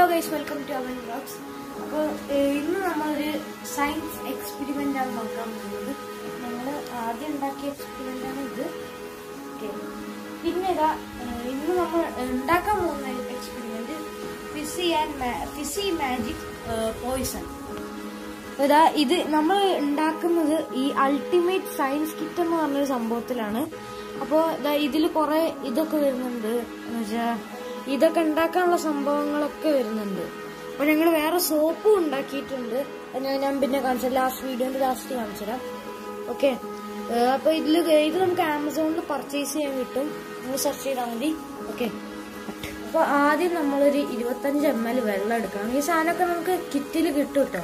Guys welcome to അവൻ blogs അപ്പോൾ ഇന്ന് നമ്മളൊരു സയൻസ് എക്സ്പെരിമെൻ്റ് ആണ് നോക്കാൻ പോകുന്നത് ഞങ്ങൾ ആദ്യം ഉണ്ടാക്കിയ എക്സ്പെരിമെൻ്റ് ആണ് ഇത് ഓക്കെ പിന്നെ ഇതാ ഏഹ് ഇന്ന് നമ്മൾ ഉണ്ടാക്കാൻ പോകുന്ന experiment fizzy and fizzy magic poison ഇതാ ഇത് നമ്മൾ ഉണ്ടാക്കുന്നത് ഈ അൾട്ടിമേറ്റ് സയൻസ് കിറ്റ് എന്ന് പറഞ്ഞൊരു സംഭവത്തിലാണ് അപ്പോൾ ഇതാ ഇതിൽ കുറെ ഇതൊക്കെ വരുന്നുണ്ട് എന്ന് വെച്ചാൽ ഇതൊക്കെ ഉണ്ടാക്കാനുള്ള സംഭവങ്ങളൊക്കെ വരുന്നുണ്ട് അപ്പോൾ ഞങ്ങൾ വേറെ സോപ്പും ഉണ്ടാക്കിയിട്ടുണ്ട് അത് ഞാൻ ഞാൻ പിന്നെ കാണിച്ചു ലാസ്റ്റ് വീഡിയോന്റെ ലാസ്റ്റ് കാണിച്ചു തരാം ഓക്കെ അപ്പോൾ ഇതിൽ ഇത് നമുക്ക് ആമസോണിൽ പർച്ചേസ് ചെയ്യാൻ കിട്ടും നിങ്ങൾ സെർച്ച് ചെയ്താൽ മതി ഓക്കെ അപ്പോൾ ആദ്യം നമ്മളൊരു ഇരുപത്തഞ്ച് എം എൽ വെള്ളം എടുക്കണം ഈ സാധനമൊക്കെ നമുക്ക് കിറ്റിൽ കിട്ടും കേട്ടോ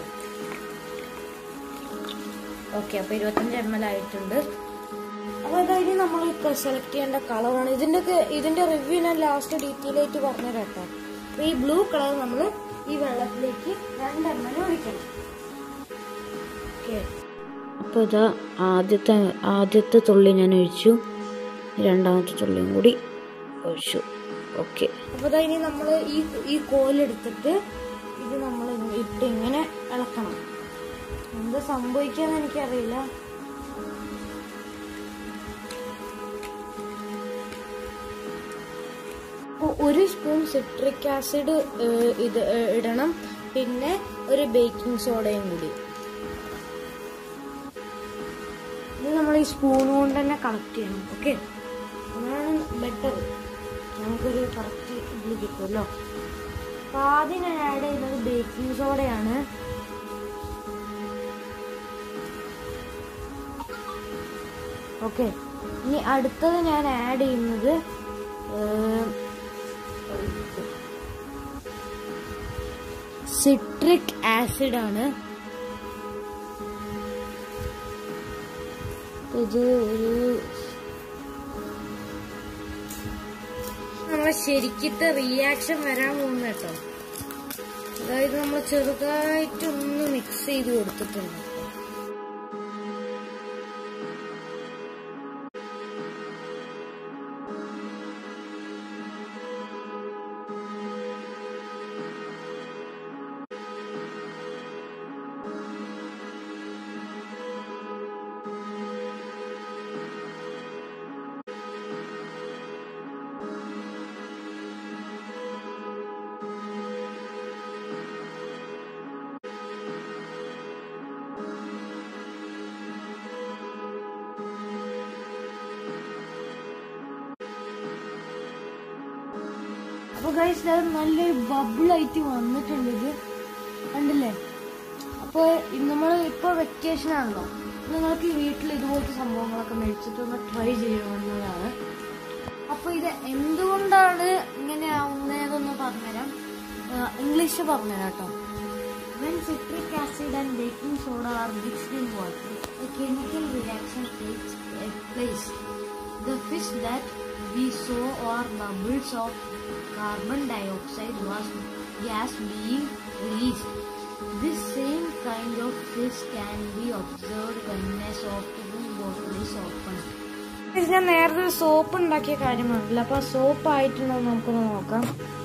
ഓക്കെ അപ്പൊ ഇരുപത്തഞ്ച് എം എൽ ആയിട്ടുണ്ട് അപ്പൊ അതായത് നമ്മൾ ഇപ്പൊ സെലക്ട് ചെയ്യേണ്ട കളറാണ് ഇതിന്റെ ഇതിന്റെ റിവ്യൂ ഞാൻ ലാസ്റ്റ് ഡീറ്റെയിൽ ആയിട്ട് പറഞ്ഞു കേട്ടോ അപ്പൊ ഈ ബ്ലൂ കളർ നമ്മൾ ഈ വെള്ളത്തിലേക്ക് രണ്ട് എം എൽ ഒഴിക്കണം ഓക്കെ അപ്പോൾ ഇതാ ആദ്യത്തെ ആദ്യത്തെ തുള്ളി ഞാൻ ഒഴിച്ചു രണ്ടാമത്തെ തുള്ളിയും കൂടി ഒഴിച്ചു ഓക്കെ അപ്പൊ ഇതാ ഇനി നമ്മൾ ഈ ഈ കോലെടുത്തിട്ട് ഇത് നമ്മൾ ഇട്ട് ഇങ്ങനെ ഇളക്കണം എന്ത് സംഭവിക്കാന്ന് എനിക്കറിയില്ല അപ്പൊ ഒരു സ്പൂൺ സിട്രിക് ആസിഡ് ഇത് ഏഹ്, ഇടണം പിന്നെ ഒരു ബേക്കിംഗ് സോഡയും കൂടി ഇത് നമ്മൾ ഈ സ്പൂൺ കൊണ്ട് തന്നെ കളക്ട് ചെയ്യണം ഓക്കെ അതാണ് ബെറ്റർ നമുക്കൊരു കറക്റ്റ് ഇതിൽ കിട്ടുമല്ലോ അപ്പൊ ആദ്യം ഞാൻ ആഡ് ചെയ്യുന്നത് ബേക്കിംഗ് സോഡയാണ് ഓക്കെ ഇനി അടുത്തത് ഞാൻ ആഡ് ചെയ്യുന്നത് സിട്രിക് ആസിഡ് ആണ് ഇത് ഒരു നമ്മളെ ശരിക്കത്തെ റിയാക്ഷൻ വരാൻ പോകുന്ന കേട്ടോ അതായത് നമ്മൾ ചെറുതായിട്ടൊന്ന് മിക്സ് ചെയ്ത് കൊടുത്തിട്ടുണ്ട് അപ്പൊ ഗൈസ് അത് നല്ലൊരു ബബിളായിട്ട് വന്നിട്ടുണ്ട് ഇത് കണ്ടില്ലേ അപ്പൊ നമ്മൾ ഇപ്പൊ വെക്കേഷൻ ആണല്ലോ നിങ്ങൾക്ക് വീട്ടിൽ ഇതുപോലത്തെ സംഭവങ്ങളൊക്കെ മേടിച്ചിട്ട് ഒന്ന് ട്രൈ ചെയ്യണമെന്നതാണ് അപ്പൊ ഇത് എന്തുകൊണ്ടാണ് ഇങ്ങനെ ആവുന്നതെന്ന് പറഞ്ഞുതരാം ഇംഗ്ലീഷ് പറഞ്ഞുതരാം കേട്ടോ When citric acid and baking soda are mixed in water, a chemical reaction takes uh, place. The fish that we saw are bubbles of carbon dioxide was gas being released. This same kind of fish can be observed when a soft drink bottle is opened. ഞാൻ നേരത്തെ soap ഉണ്ടാക്കിയ കാര്യം പറഞ്ഞില്ല അപ്പൊ soap ആയിട്ടുണ്ടോ നമുക്കൊന്ന് നോക്കാം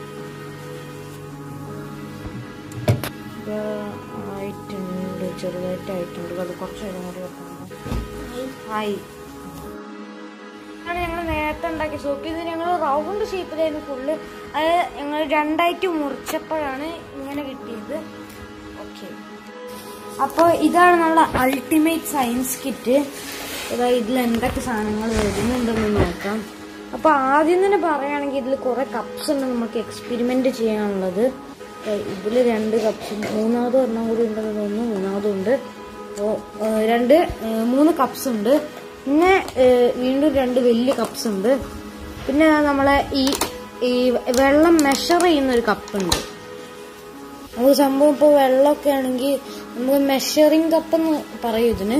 ഇത് ആയിട്ടുണ്ട് ചെറുതായിട്ടായിട്ടുണ്ട് അത് കുറച്ച് നേരം കൂടി വെക്കണം ആയി ഞങ്ങൾ നേരത്തെ ഉണ്ടാക്കിയ സോപ്പ് ഇത് ഞങ്ങൾ റൗണ്ട് ഷേപ്പിലായിരുന്നു ഫുള്ള് അത് ഞങ്ങൾ രണ്ടായിട്ട് മുറിച്ചപ്പോഴാണ് ഇങ്ങനെ കിട്ടിയത് ഓക്കെ അപ്പോൾ ഇതാണ് നമ്മുടെ അൾട്ടിമേറ്റ് സയൻസ് കിറ്റ് ഇതാ ഇതിൽ എന്തൊക്കെ സാധനങ്ങൾ വരുന്നുണ്ടെന്ന് നോക്കാം അപ്പോൾ ആദ്യം തന്നെ പറയുകയാണെങ്കിൽ ഇതിൽ കുറേ കപ്സ് ഉണ്ട് നമുക്ക് എക്സ്പെരിമെൻ്റ് ചെയ്യാനുള്ളത് ഇതിൽ രണ്ട് കപ്സും മൂന്നാമത് ഒരെണ്ണം കൂടി ഉണ്ടെന്ന് തോന്നുന്നു മൂന്നാമതും ഉണ്ട് അപ്പോൾ രണ്ട് ഏഹ്, മൂന്ന് കപ്സ് ഉണ്ട് പിന്നെ ഏഹ്, വീണ്ടും രണ്ട് വലിയ കപ്സ് ഉണ്ട് പിന്നെ നമ്മളെ ഈ ഈ വെള്ളം മെഷർ ചെയ്യുന്ന ഒരു കപ്പ് ഉണ്ട് നമുക്ക് സംഭവം ഇപ്പോൾ വെള്ളമൊക്കെ ആണെങ്കിൽ നമുക്ക് മെഷറിംഗ് കപ്പ് എന്ന് പറയും ഇതിന്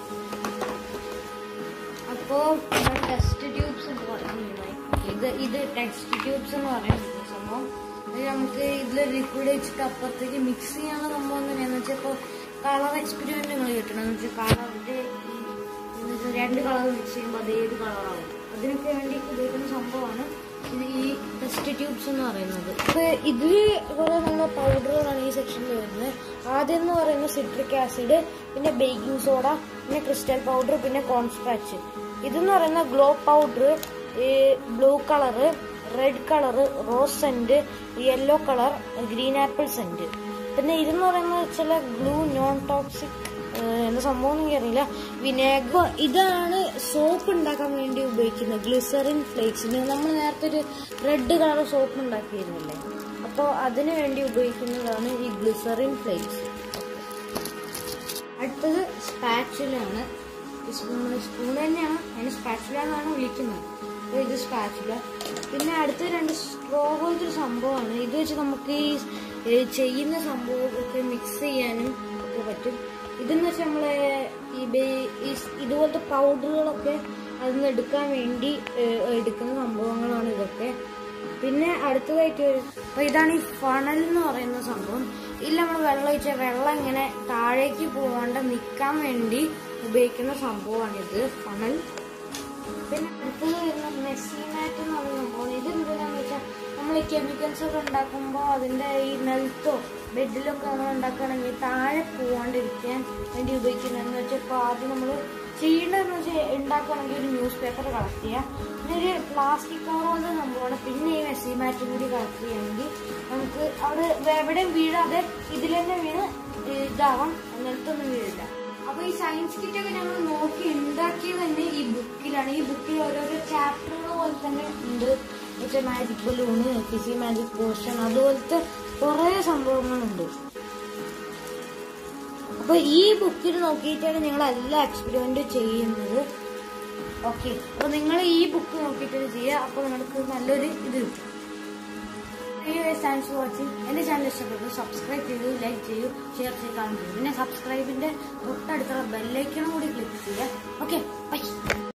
അപ്പോ ടെസ്റ്റ് ട്യൂബ്സ് എന്ന് പറയുന്നത് ഇത് ഇത് ടെസ്റ്റ് ട്യൂബ്സ് എന്ന് പറയുന്നത് സംഭവം ഇത് നമുക്ക് ഇതിൽ ലിക്വിഡ് വെച്ചിട്ട് അപ്പുറത്തേക്ക് മിക്സ് ചെയ്യാനുള്ള സംഭവം തന്നെയാന്ന് വെച്ചാൽ ഇപ്പോൾ കളർ എക്സ്പെരിമെന്റ് നിങ്ങൾ കിട്ടണം എന്ന് വെച്ചാൽ കളറിന്റെ രണ്ട് കളർ മിക്സ് ചെയ്യുമ്പോൾ അത് ഏത് കളറാവും അതിനൊക്കെ വേണ്ടി ഉപയോഗിക്കുന്ന സംഭവമാണ് ഇത് ഈ ടെസ്റ്റ് ട്യൂബ്സ് എന്ന് പറയുന്നത് ഇപ്പൊ ഇതില് കുറെ നല്ല പൗഡറുകളാണ് ഈ സെക്ഷനിൽ വരുന്നത് ആദ്യം എന്ന് പറയുന്നത് സിട്രിക് ആസിഡ് പിന്നെ ബേക്കിംഗ് സോഡ പിന്നെ ക്രിസ്റ്റൽ പൗഡർ പിന്നെ കോൺസ്പാച്ച് ഇതെന്ന് പറയുന്ന glow powder blue colour red colour rose scent yellow colour green apple scent പിന്നെ ഇതെന്ന് പറയുന്നത് ചില ഗ്ലൂ നോൺ ടോക്സിക് എന്താ സംഭവം എനിക്കറിയില്ല വിനേഗർ ഇതാണ് സോപ്പ് ഉണ്ടാക്കാൻ വേണ്ടി ഉപയോഗിക്കുന്നത് ഗ്ലിസറിൻ ഫ്ലേക്സിന് നമ്മൾ നേരത്തെ ഒരു റെഡ് കളർ സോപ്പ് ഉണ്ടാക്കിയിരുന്നില്ലേ അപ്പോൾ അതിനു വേണ്ടി ഉപയോഗിക്കുന്നതാണ് ഈ ഗ്ലിസറിൻ ഫ്ലേക്സ് അടുത്തത് സ്പാച്ചുലാണ് സ്പൂൺ തന്നെയാണ് അതിന് സ്പാച്ചുല എന്നാണ് വിളിക്കുന്നത് അപ്പോൾ ഇത് സ്പാച്ചുല പിന്നെ അടുത്ത രണ്ട് സ്ട്രോ പോലത്തെ ഒരു സംഭവമാണ് ഇത് വെച്ച് നമുക്ക് ഈ ഏ, ചെയ്യുന്ന സംഭവമൊക്കെ മിക്സ് ചെയ്യാനും ഒക്കെ പറ്റും ഇതെന്ന് വെച്ചാൽ നമ്മളെ ഈ ബേ- ഈ സ് ഇതുപോലത്തെ പൗഡറുകളൊക്കെ അതിൽ നിന്ന് എടുക്കാൻ വേണ്ടി ഏ, എടുക്കുന്ന സംഭവങ്ങളാണ് ഇതൊക്കെ പിന്നെ അടുത്തതായിട്ട് വരും അപ്പൊ ഇതാണ് ഈ ഫണൽ എന്ന് പറയുന്ന സംഭവം ഇതിൽ നമ്മൾ വെള്ളം ഒഴിച്ചാൽ വെള്ളം ഇങ്ങനെ താഴേക്ക് പോവാണ്ട് നിൽക്കാൻ വേണ്ടി ഉപയോഗിക്കുന്ന സംഭവമാണിത് ഫണൽ പിന്നെ അടുത്തത് വരുന്ന മെസ്സിമാറ്റ് എന്ന് പറയുന്ന സംഭവമാണ് ഇത് എന്തിനാന്ന് വെച്ചാൽ നമ്മൾ ഈ കെമിക്കൽസ് ഒക്കെ ഉണ്ടാക്കുമ്പോൾ അതിന്റെ ഈ നെൽത്തോ ബെഡിലൊക്കെ നമ്മൾ ഉണ്ടാക്കുകയാണെങ്കിൽ താഴെ പോവാണ്ടിരിക്കാൻ വേണ്ടി ഉപയോഗിക്കുന്നതെന്ന് വെച്ചാൽ ഇപ്പോൾ ആദ്യം നമ്മൾ ചെയ്യേണ്ടതെന്ന് വെച്ചാൽ ഉണ്ടാക്കുകയാണെങ്കിൽ ഒരു ന്യൂസ് പേപ്പർ കളക്ട് ചെയ്യുക പിന്നെ ഒരു പ്ലാസ്റ്റിക് കവർ കൊണ്ട് സംഭവമാണ് പിന്നെ ഈ മെസ്സിമാറ്റും കൂടി കളക്ട് ചെയ്യുകയാണെങ്കിൽ നമുക്ക് അവിടെ എവിടെയും വീഴാതെ ഇതിൽ തന്നെ വീണ് ഇതാവാം നിലത്തൊന്നും വീഴില്ല അപ്പൊ ഈ സയൻസ് കിറ്റ് ഒക്കെ ഞങ്ങൾ നോക്കി ഉണ്ടാക്കിയത് തന്നെ ഈ ബുക്കിലാണ് ഈ ബുക്കിൽ ഓരോരോ ചാപ്റ്ററുകൾ പോലെ തന്നെ ഉണ്ട് വെച്ചാൽ magic balloon fizzy magic portion അതുപോലത്തെ കുറെ സംഭവങ്ങളുണ്ട് അപ്പൊ ഈ ബുക്കിൽ നോക്കിയിട്ടാണ് ഞങ്ങൾ എല്ലാ എക്സ്പെരിമെന്റും ചെയ്യുന്നത് ഓക്കെ അപ്പൊ നിങ്ങൾ ഈ ബുക്ക് നോക്കിയിട്ട് ചെയ്യുക അപ്പൊ നിങ്ങൾക്ക് നല്ലൊരു ഇത് കിട്ടും താങ്ക്സ് ഫോർ വാച്ചിങ് എന്റെ ചാനൽ ഇഷ്ടപ്പെട്ടു സബ്സ്ക്രൈബ് ചെയ്യൂ ലൈക്ക് ചെയ്യൂ ഷെയർ ചെയ്ത് കാണും പിന്നെ സബ്സ്ക്രൈബിന്റെ തൊട്ടടുത്തുള്ള ബെല്ലൈക്കണം കൂടി ക്ലിക്ക് ചെയ്യുക ഓക്കെ ബൈ